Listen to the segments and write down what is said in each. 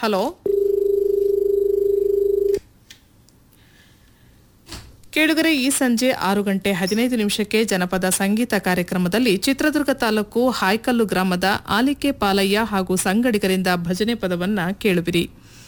hello ಕೇಳುಗರೆ ಈ ಸಂಜೆ ಆರು ಗಂಟೆ ಹದಿನೈದು ನಿಮಿಷಕ್ಕೆ ಜನಪದ ಸಂಗೀತ ಕಾರ್ಯಕ್ರಮದಲ್ಲಿ ಚಿತ್ರದುರ್ಗ ತಾಲೂಕು ಹಾಯ್ಕಲ್ಲು ಗ್ರಾಮದ ಆಲಿಕೆ ಪಾಲಯ್ಯ ಹಾಗೂ ಸಂಗಡಿಗರಿಂದ ಭಜನೆ ಪದವನ್ನ ಕೇಳುವಿರಿ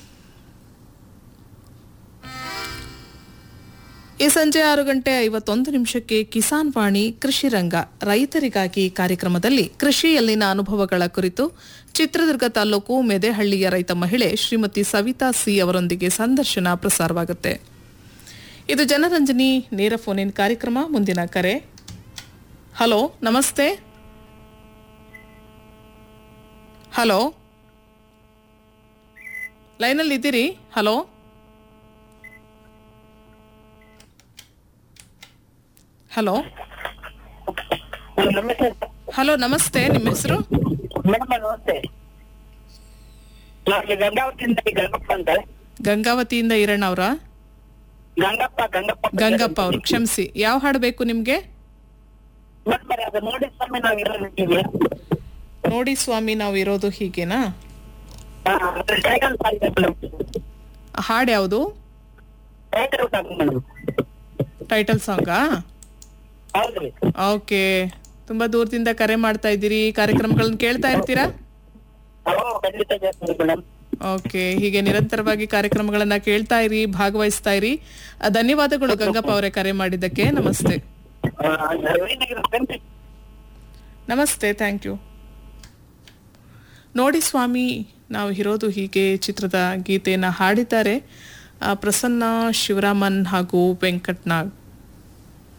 ಈ ಸಂಜೆ ಆರು ಗಂಟೆ ಐವತ್ತೊಂದು ನಿಮಿಷಕ್ಕೆ ಕಿಸಾನ್ ವಾಣಿ ಕೃಷಿ ರಂಗ ರೈತರಿಗಾಗಿ ಕಾರ್ಯಕ್ರಮದಲ್ಲಿ ಕೃಷಿಯಲ್ಲಿನ ಅನುಭವಗಳ ಕುರಿತು ಚಿತ್ರದುರ್ಗ ತಾಲೂಕು ಮೆದೆಹಳ್ಳಿಯ ರೈತ ಮಹಿಳೆ ಶ್ರೀಮತಿ ಸವಿತಾ ಸಿ ಅವರೊಂದಿಗೆ ಸಂದರ್ಶನ ಪ್ರಸಾರವಾಗುತ್ತೆ ಇದು ಜನರಂಜನಿ ನೇರ ಫೋನ್ ಇನ್ ಕಾರ್ಯಕ್ರಮ ಮುಂದಿನ ಕರೆ ಹಲೋ ನಮಸ್ತೆ ಹಲೋ ಲೈನಲ್ಲಿ ಇದ್ದೀರಿ ಹಲೋ ಹಲೋ ನಮಸ್ತೆ ಹಲೋ ನಮಸ್ತೆ ನಿಮ್ಮ ಹೆಸರು ಮೇಡಮ್ ನಮಸ್ತೆ ನಾನು ಗಂಗಾವತಿಯಿಂದ ಗಂಗಪ್ಪ ಅಂತ ಗಂಗಾವತಿಯಿಂದ ಈರಣ್ಣ ಅವರ ಗಂಗಪ್ಪ ಗಂಗಪ್ಪ ಗಂಗಪ್ಪ ಅವರು ಕ್ಷಮಿಸಿ ಯಾವ ಹಾಡು ಬೇಕು ನಿಮ್ಗೆ ಮೇಡಮ್ ಅದು ನೋಡಿ ಸ್ವಾಮಿ ನಾವು ಇರೋದಿದ್ದೀವಿ ನೋಡಿ ಸ್ವಾಮಿ ನಾವು ಇರೋದು ಹೀಗೇನಾ ಟೈಟಲ್ ಸಾಂಗ್ ಮೇಡಮ್ ಹಾಡು ಯಾವುದು ಟೈಟಲ್ ಸಾಂಗ್ ಮೇಡಮ್ ಟೈಟಲ್ ಸಾಂಗಾ ಹೌದ್ರಿ ಓಕೆ ತುಂಬಾ ದೂರದಿಂದ ಕರೆ ಮಾಡ್ತಾ ಇದ್ದೀರಿ ಕಾರ್ಯಕ್ರಮಗಳನ್ನ ಕೇಳ್ತಾ ಇರ್ತೀರಾ ಹಲೋ ಖಂಡಿತ ಜಾಸ್ತಿ ಮೇಡಮ್ ಓಕೆ ಹೀಗೆ ನಿರಂತರವಾಗಿ ಕಾರ್ಯಕ್ರಮಗಳನ್ನ ಕೇಳ್ತಾ ಇರಿ ಭಾಗವಹಿಸ್ತಾ ಇರಿ ಆ, ಧನ್ಯವಾದಗಳು ಗಂಗಪ್ಪ ಅವರೇ ಕರೆ ಮಾಡಿದ್ದಕ್ಕೆ ನಮಸ್ತೆ ನಮಸ್ತೆ ಥ್ಯಾಂಕ್ ಯು ನೋಡಿ ಸ್ವಾಮಿ ನಾವು ಇರೋದು ಹೀಗೆ ಚಿತ್ರದ ಗೀತೆಯನ್ನು ಹಾಡಿದ್ದಾರೆ ಆ, ಪ್ರಸನ್ನ ಶಿವರಾಮನ್ ಹಾಗೂ ವೆಂಕಟ್ನಾಗ್